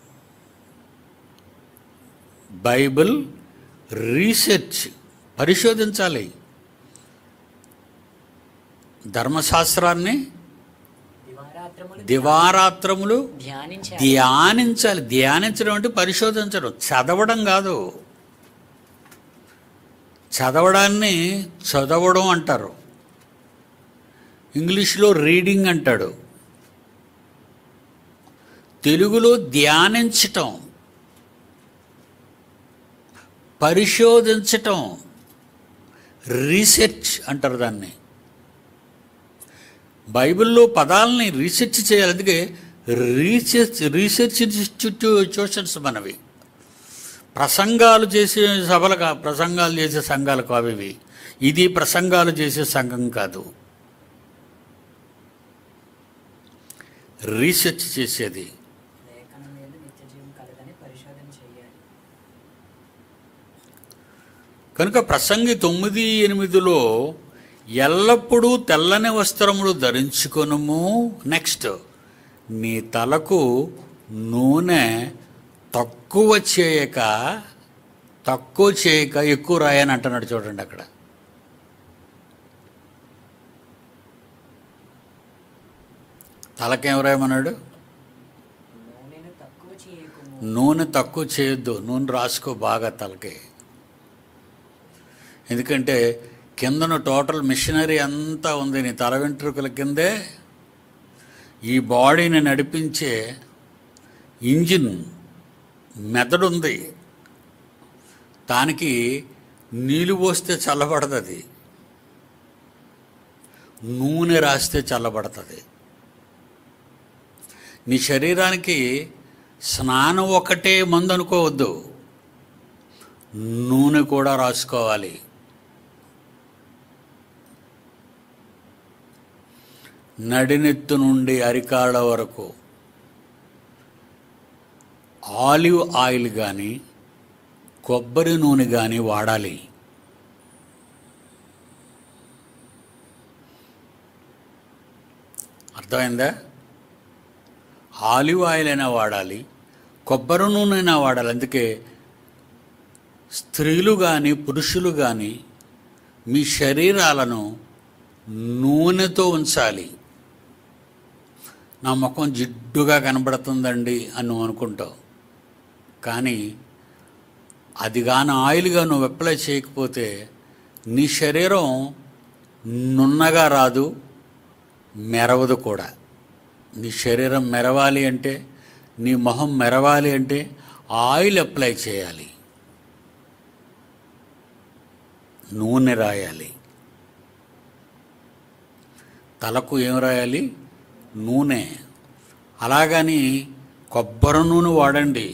Bible research పరిశోధించాలి ధర్మశాస్త్రాన్ని దివారాత్రములు దివారాత్రములు ధ్యానించాలి ధ్యానించాలి ధ్యానించడం అంటే పరిశోధించడం చదవడం కాదు చదవడాన్ని చదవడం అంటారు ఇంగ్లీష్లో రీడింగ్ అంటాడు తెలుగులో ధ్యానించటం పరిశోధించటం రీసెర్చ్ అంటారు దాన్ని బైబిల్లో పదాలని రీసెర్చ్ చేయాలి అందుకే రీసెర్చ్ రీసెర్చ్ ఇన్స్టిట్యూషన్స్ మనవి ప్రసంగాలు చేసే సభలు కా ప్రసంగాలు చేసే సంఘాలు కావు ఇవి ఇది ప్రసంగాలు చేసే సంఘం కాదు రీసెర్చ్ చేసేది లేఖనం మీద నిత్య జీవం కలదని పరిశోధన చేయాలి కనుక ప్రసంగి తొమ్మిది ఎనిమిదిలో ఎల్లప్పుడూ తెల్లని వస్త్రములు ధరించుకొనుము నెక్స్ట్ నీ తలకు నూనె తక్కువ చేయక తక్కువ చేయక ఎక్కువ రాయని అంటున్నాడు చూడండి అక్కడ తలకేం రాయమన్నాడు నూనెను తక్కువ చేయకుము నూనె తక్కువ చేయొద్దు నూనె రాసుకో బాగా తలకి ఎందుకంటే కిందన టోటల్ మిషనరీ అంతా ఉంది నీ తల వెంట్రుకల కిందే ఈ బాడీని నడిపించే ఇంజిన్ మెదడు ఉంది దానికి నీళ్ళు పోస్తే చల్లబడుతుంది నూనె రాస్తే చల్లబడుతుంది నీ శరీరానికి స్నానం ఒకటే మందు అనుకోవద్దు నూనె కూడా రాసుకోవాలి నడినెత్తు నుండి అరికాళ్ళ వరకు ఆలివ్ ఆయిల్ కానీ కొబ్బరి నూనె కానీ వాడాలి అర్థమైందా ఆలివ్ ఆయిల్ అయినా వాడాలి కొబ్బరి నూనె అయినా వాడాలి అందుకే స్త్రీలు కానీ పురుషులు కానీ మీ శరీరాలను నూనెతో ఉంచాలి నా ముఖం జిడ్డుగా కనబడుతుందండి అని నువ్వు అనుకుంటావు కానీ అది కానీ ఆయిల్గా నువ్వు అప్లై చేయకపోతే నీ శరీరం నున్నగా రాదు మెరవదు కూడా నీ శరీరం మెరవాలి అంటే నీ మొహం మెరవాలి అంటే ఆయిల్ అప్లై చేయాలి నూనె రాయాలి తలకు ఏం రాయాలి నూనె అలాగని కొబ్బరి నూనె వాడండి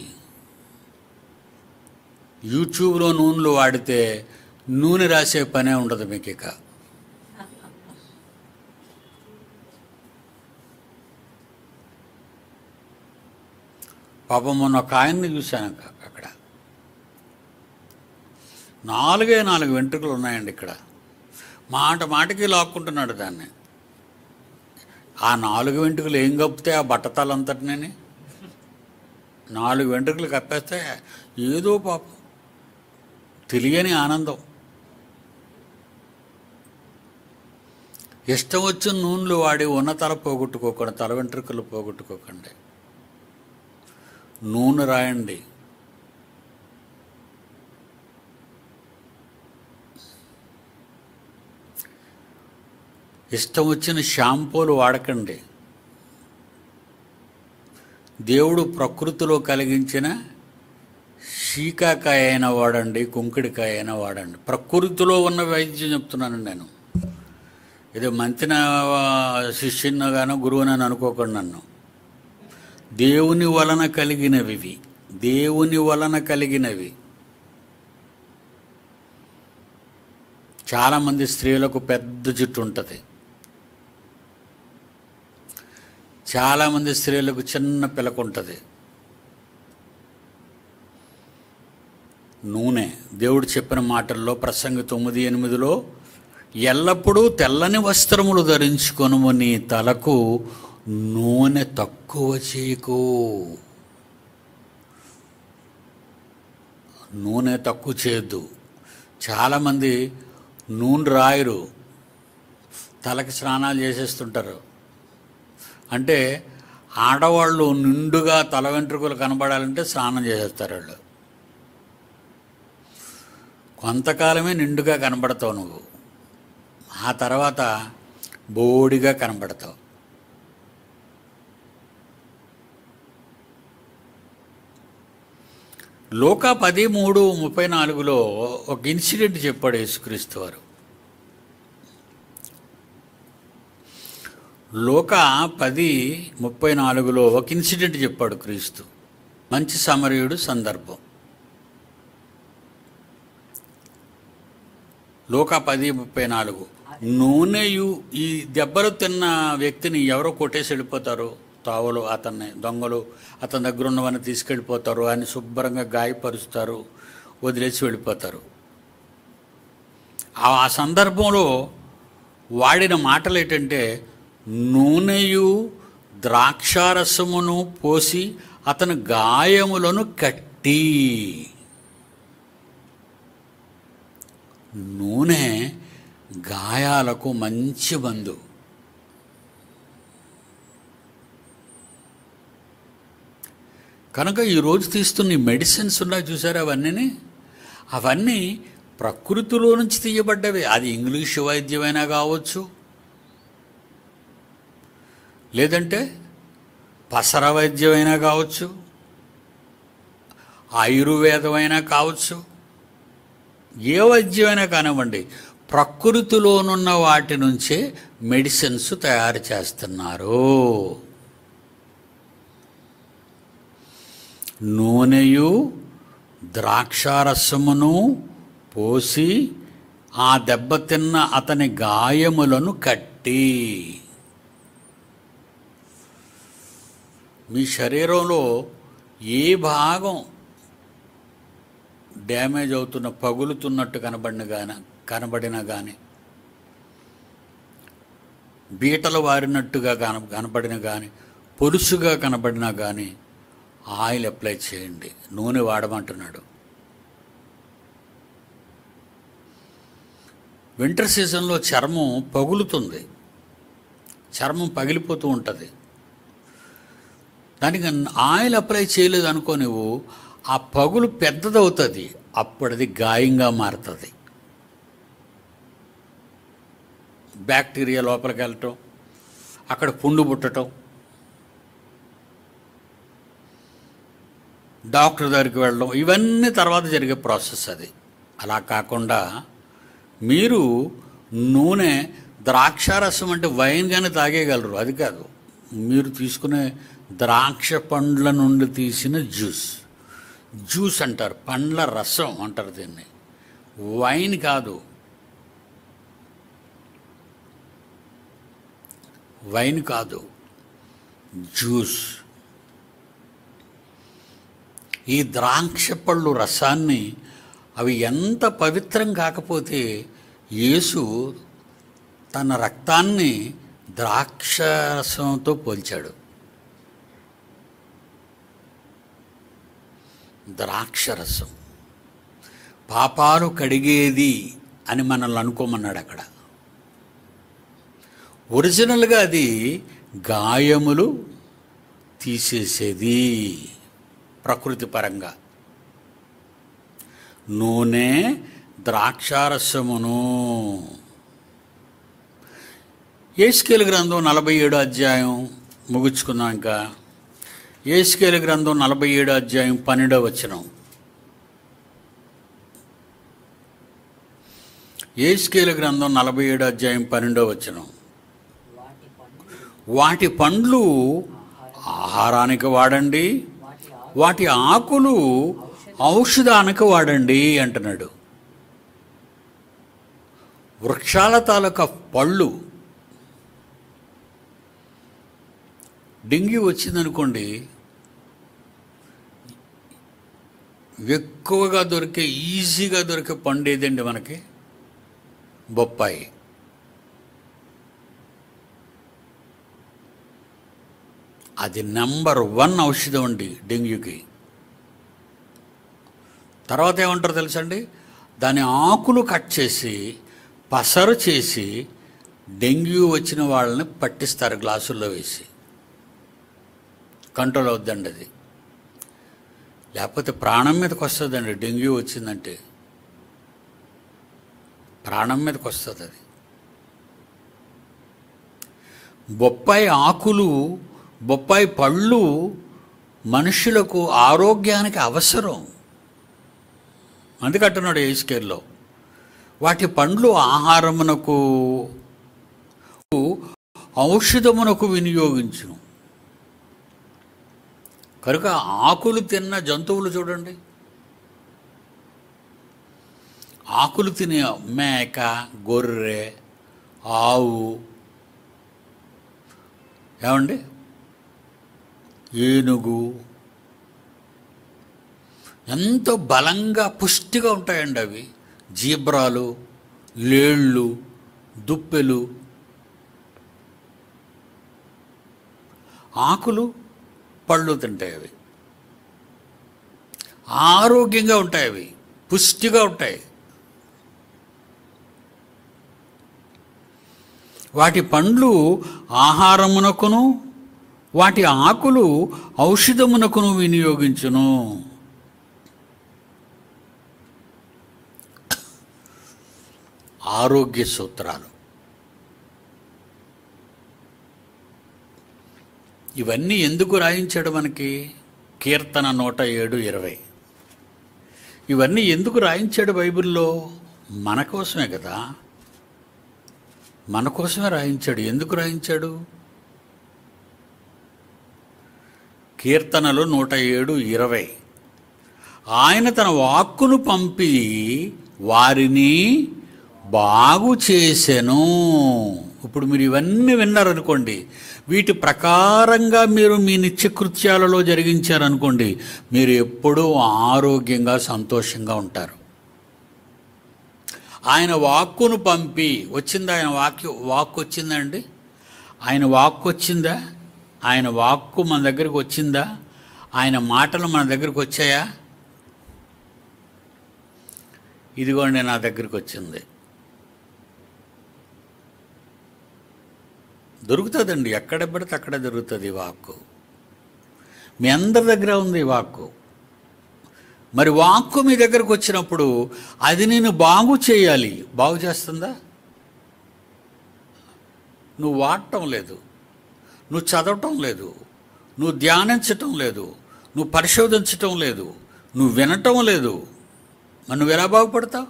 యూట్యూబ్లో నూనెలు వాడితే నూనె రాసే పనే ఉండదు మీకు ఇక పాపం మొన్న ఒక ఆయన్ని చూశాను అక్క- అక్కడ నాలుగే నాలుగు వెంట్రుకలు ఉన్నాయండి ఇక్కడ మాట మాటకి లాక్కుంటున్నాడు దాన్ని ఆ నాలుగు వెంట్రుకలు ఏం కప్పితే ఆ బట్టతలంతటిని నాలుగు వెంట్రుకలు కప్పేస్తే ఏదో పాపం తెలియని ఆనందం ఇష్టం వచ్చిన నూనెలు వాడి ఉన్న తల పోగొట్టుకోకండి తల వెంట్రుకలు పోగొట్టుకోకండి నూనె రాయండి ఇష్టం వచ్చిన షాంపూలు వాడకండి దేవుడు ప్రకృతిలో కలిగించిన శీకాకాయ అయినా వాడండి కుంకుడికాయ అయినా వాడండి ప్రకృతిలో ఉన్న వైద్యం చెప్తున్నాను నేను ఇది మంచిన శిష్యున్నగానో గురువునని అనుకోకండి నన్ను దేవుని వలన కలిగినవి ఇవి. దేవుని వలన కలిగినవి చాలామంది స్త్రీలకు పెద్ద జుట్టు ఉంటుంది చాలామంది స్త్రీలకు చిన్న పిలకు ఉంటుంది నూనె దేవుడు చెప్పిన మాటల్లో ప్రసంగి తొమ్మిది ఎనిమిదిలో ఎల్లప్పుడూ తెల్లని వస్త్రములు ధరించుకొనుము నీ తలకు నూనె తక్కువ చేయకు నూనె తక్కువ చేయొద్దు చాలామంది నూనె రాయరు తలకి స్నానాలు చేసేస్తుంటారు అంటే ఆడవాళ్ళు నిండుగా తల వెంట్రుకలు కనబడాలంటే స్నానం చేసేస్తారు వాళ్ళు కొంతకాలమే నిండుగా కనబడతావు నువ్వు ఆ తర్వాత బోడిగా కనబడతావు లోక పది మూడు ముప్పై నాలుగులో ఒక ఇన్సిడెంట్ చెప్పాడు యేసుక్రీస్తు వారు లోక పది ముప్పై నాలుగులో ఒక ఇన్సిడెంట్ చెప్పాడు క్రీస్తు మంచి సమరయుడు సందర్భం లోక పది ముప్పై నాలుగు నూనెయు ఈ దెబ్బలు తిన్న వ్యక్తిని ఎవరో కొట్టేసి వెళ్ళిపోతారు తావులు అతన్ని దొంగలు అతని దగ్గర ఉన్నవన్నీ తీసుకెళ్ళిపోతారు ఆయన శుభ్రంగా గాయపరుస్తారు వదిలేసి వెళ్ళిపోతారు ఆ ఆ సందర్భంలో వాడిన మాటలు ఏంటంటే నూనెయు ద్రాక్షారసమును పోసి అతని గాయములను కట్టి నూనె గాయాలకు మంచి మందు కనుక ఈరోజు తీస్తున్న ఈ మెడిసిన్స్ ఉన్నాయి చూసారా అవన్నీ అవన్నీ ప్రకృతిలో నుంచి తీయబడ్డవి అది ఇంగ్లీష్ వైద్యమైనా కావచ్చు లేదంటే పసర వైద్యమైనా కావచ్చు ఆయుర్వేదమైనా కావచ్చు ఏ వైద్యమైనా కానివ్వండి ప్రకృతిలోనున్న వాటి నుంచే మెడిసిన్స్ తయారు చేస్తున్నారు నూనెయు ద్రాక్షారసమును పోసి ఆ దెబ్బతిన్న అతని గాయములను కట్టి మీ శరీరంలో ఏ భాగం డ్యామేజ్ అవుతున్న పగులుతున్నట్టు కనబడిన కానీ కనబడినా కానీ బీటలు వారినట్టుగా కన కనబడిన కానీ పొలుసుగా కనబడినా కానీ ఆయిల్ అప్లై చేయండి నూనె వాడమంటున్నాడు వింటర్ సీజన్లో చర్మం పగులుతుంది చర్మం పగిలిపోతూ ఉంటుంది దానికి ఆయిల్ అప్లై చేయలేదు అనుకో నువ్వు ఆ పగులు పెద్దదవుతుంది అప్పుడు అది గాయంగా మారుతుంది బ్యాక్టీరియా లోపలికి వెళ్ళటం అక్కడ పుండు పుట్టటం డాక్టర్ దగ్గరికి వెళ్ళడం ఇవన్నీ తర్వాత జరిగే ప్రాసెస్ అది అలా కాకుండా మీరు నూనె ద్రాక్షారసం అంటే వైన్ కానీ తాగేయగలరు అది కాదు మీరు తీసుకునే ద్రాక్ష పండ్ల నుండి తీసిన జ్యూస్ జ్యూస్ అంటారు పండ్ల రసం అంటారు దీన్ని వైన్ కాదు వైన్ కాదు జ్యూస్ ఈ ద్రాక్ష పళ్ళు రసాన్ని అవి ఎంత పవిత్రం కాకపోతే యేసు తన రక్తాన్ని ద్రాక్షరసంతో పోల్చాడు ద్రాక్షరసం పాపాలు కడిగేది అని మనల్ని అనుకోమన్నాడు అక్కడ ఒరిజినల్గా అది గాయములు తీసేసేది ప్రకృతి పరంగా నూనె ద్రాక్షారసమును ఏస్కేల్ గ్రంథం నలభై ఏడు అధ్యాయం ముగించుకున్నాక ఏస్కేల్ గ్రంథం నలభై ఏడు అధ్యాయం పన్నెండవ వచనం ఏస్కేల్ గ్రంథం నలభై ఏడు అధ్యాయం పన్నెండవ వచనం వాటి పండ్లు వాటి పండ్లు ఆహారానికి వాడండి వాటి వాటి ఆకులు ఔషధానికి వాడండి అంటున్నాడు వృక్షాల తాలూకా పళ్ళు డెంగ్యూ వచ్చిందనుకోండి ఎక్కువగా దొరికే ఈజీగా దొరికే పండు ఏదండి మనకి బొప్పాయి అది నెంబర్ వన్ ఔషధం అండి డెంగ్యూకి తర్వాత ఏమంటారు తెలుసండి దాని ఆకులు కట్ చేసి పసరు చేసి డెంగ్యూ వచ్చిన వాళ్ళని పట్టిస్తారు గ్లాసుల్లో వేసి కంట్రోల్ అవుద్దండి అది లేకపోతే ప్రాణం మీదకి వస్తుందండి డెంగ్యూ వచ్చిందంటే ప్రాణం మీదకి వస్తుంది అది బొప్పాయి ఆకులు బొప్పాయి పళ్ళు మనుషులకు ఆరోగ్యానికి అవసరం అందుకంటున్నాడు ఏస్కేర్లో వాటి పండ్లు ఆహారమునకు ఔషధమునకు వినియోగించును కనుక ఆకులు తిన్న జంతువులు చూడండి ఆకులు తినే మేక గొర్రె ఆవు ఏమండి ఏనుగు ఎంతో బలంగా పుష్టిగా ఉంటాయండి అవి జీబ్రాలు లేళ్ళు దుప్పెలు ఆకులు పళ్ళు తింటాయి అవి ఆరోగ్యంగా ఉంటాయి అవి పుష్టిగా ఉంటాయి వాటి పండ్లు ఆహారమునకును వాటి ఆకులు ఔషధమునకును వినియోగించును ఆరోగ్య సూత్రాలు ఇవన్నీ ఎందుకు రాయించాడు మనకి కీర్తన నూట ఏడు ఇరవై ఇవన్నీ ఎందుకు రాయించాడు బైబిల్లో మన కోసమే కదా మన కోసమే రాయించాడు ఎందుకు రాయించాడు కీర్తనలు నూట ఏడు ఇరవై ఆయన తన వాక్కును పంపి వారిని బాగు చేసెను ఇప్పుడు మీరు ఇవన్నీ విన్నారనుకోండి వీటి ప్రకారంగా మీరు మీ నిత్యకృత్యాలలో జరిగించారనుకోండి మీరు ఎప్పుడూ ఆరోగ్యంగా సంతోషంగా ఉంటారు ఆయన వాక్కును పంపి వచ్చిందా ఆయన వాక్య వాక్కు వచ్చిందా అండి ఆయన వాక్కు వచ్చిందా ఆయన వాక్కు మన దగ్గరికి వచ్చిందా ఆయన మాటలు మన దగ్గరికి వచ్చాయా ఇదిగోండి నా దగ్గరికి వచ్చింది దొరుకుతుందండి ఎక్కడ పడితే అక్కడ దొరుకుతుంది ఈ వాక్కు మీ అందరి దగ్గర ఉంది ఈ వాక్కు మరి వాక్కు మీ దగ్గరకు వచ్చినప్పుడు అది నేను బాగు చేయాలి బాగు చేస్తుందా నువ్వు వాడటం లేదు నువ్వు చదవటం లేదు నువ్వు ధ్యానించటం లేదు నువ్వు పరిశోధించటం లేదు నువ్వు వినటం లేదు మరి నువ్వు ఎలా బాగుపడతావు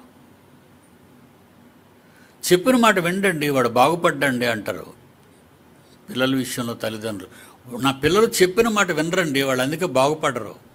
చెప్పిన మాట వినండి వాడు బాగుపడ్డండి అంటారు పిల్లల విషయంలో తల్లిదండ్రులు నా పిల్లలు చెప్పిన మాట వినరండి వాళ్ళు అందుకే బాగుపడరు